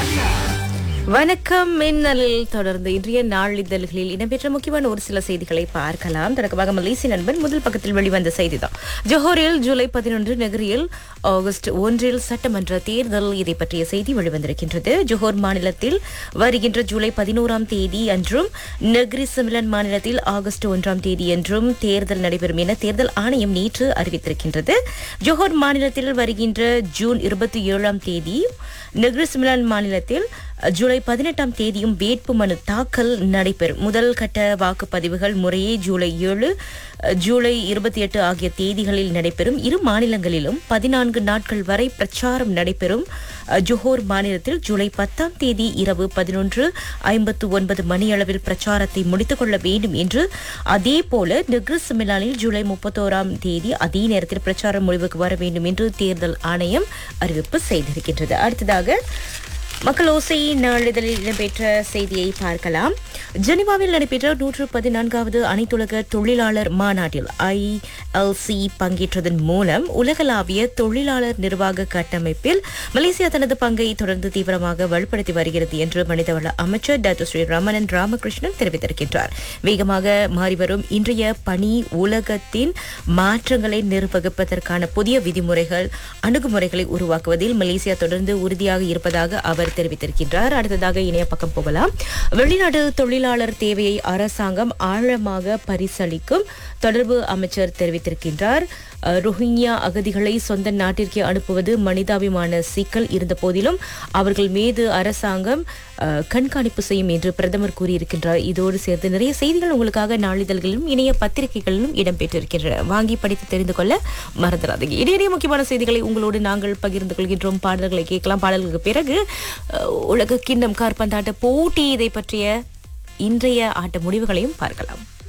வணக்கம் மின்னலில் தொடர்ந்து இன்றைய நாளிதழ்களில் இடம்பெற்ற முக்கியமான ஒரு சில செய்திகளை பார்க்கலாம் தொடக்கமாக மலேசிய நண்பன் முதல் பக்கத்தில் வெளிவந்த செய்திதான் ஜோஹரில் ஜூலை பதினொன்று நகரில் ஆகஸ்ட் ஒன்றில் சட்டமன்ற தேர்தல் இதை பற்றிய செய்தி வெளிவந்திருக்கின்றது ஜோஹர் மாநிலத்தில் வருகின்ற ஜூலை பதினோராம் தேதி அன்றும் நெக்ரி சிமிலன் மாநிலத்தில் ஆகஸ்ட் ஒன்றாம் தேதி என்றும் தேர்தல் நடைபெறும் என தேர்தல் ஆணையம் நேற்று அறிவித்திருக்கின்றது ஜோஹர் மாநிலத்தில் வருகின்ற ஜூன் இருபத்தி ஏழாம் தேதி நெக்ரி சிமிலன் மாநிலத்தில் ஜூலை பதினெட்டாம் தேதியும் வேட்புமனு தாக்கல் நடைபெறும் முதல் கட்ட வாக்குப்பதிவுகள் முறையே ஜூலை ஏழு ஜூலை இருபத்தி எட்டு ஆகிய தேதிகளில் நடைபெறும் இரு மாநிலங்களிலும் பதினான்கு நாட்கள் வரை பிரச்சாரம் நடைபெறும் ஜோஹோர் மாநிலத்தில் ஜூலை பத்தாம் தேதி இரவு பதினொன்று ஐம்பத்து ஒன்பது மணியளவில் பிரச்சாரத்தை முடித்துக் கொள்ள வேண்டும் என்று அதே போல நெக்ரிஸ் மிலானில் ஜூலை முப்பத்தோராம் தேதி அதே நேரத்தில் பிரச்சாரம் முடிவுக்கு வர வேண்டும் என்று தேர்தல் ஆணையம் அறிவிப்பு செய்திருக்கின்றது அடுத்ததாக மக்கள் ஓசை நாளிதழில் இடம்பெற்ற செய்தியை பார்க்கலாம் ஜெனிவாவில் நடைபெற்ற நூற்று பதினான்காவது அனைத்துலக தொழிலாளர் மாநாட்டில் ஐஎல்சி பங்கேற்றதன் மூலம் உலகளாவிய தொழிலாளர் நிர்வாக கட்டமைப்பில் மலேசியா தனது பங்கை தொடர்ந்து தீவிரமாக வலுப்படுத்தி வருகிறது என்று மனிதவள அமைச்சர் டாக்டர் ஸ்ரீ ரமணன் ராமகிருஷ்ணன் தெரிவித்திருக்கின்றார் வேகமாக மாறிவரும் இன்றைய பணி உலகத்தின் மாற்றங்களை நிர்வகிப்பதற்கான புதிய விதிமுறைகள் அணுகுமுறைகளை உருவாக்குவதில் மலேசியா தொடர்ந்து உறுதியாக இருப்பதாக அவர் தெரிவித்திருக்கின்றார் அடுத்ததாக இணைய பக்கம் போகலாம் வெளிநாடு தொழிலாளர் தேவையை அரசாங்கம் ஆழமாக பரிசளிக்கும் தொடர்பு அமைச்சர் தெரிவித்திருக்கின்றார் அஹ், ரோஹிங்யா அகதிகளை சொந்த நாட்டிற்கு அனுப்புவது மனிதாபிமான சிக்கல் இருந்த போதிலும் அவர்கள் மீது அரசாங்கம் அஹ், கண்காணிப்பு செய்யும் என்று பிரதமர் கூறியிருக்கின்றார் இதோடு சேர்த்து நிறைய செய்திகள் உங்களுக்காக நாளிதழ்களிலும் இணைய பத்திரிகைகளிலும் இடம்பெற்றிருக்கின்றன வாங்கி படித்து தெரிந்து கொள்ள மறந்துடாதீங்க இடையிடையே முக்கியமான செய்திகளை உங்களோடு நாங்கள் பகிர்ந்து கொள்கின்றோம் பாடல்களை கேட்கலாம் பாடல்களுக்கு பிறகு அஹ், உலக கிண்ணம் கார்பந்தாட்ட போட்டி இதை பற்றிய இன்றைய ஆட்ட முடிவுகளையும் பார்க்கலாம்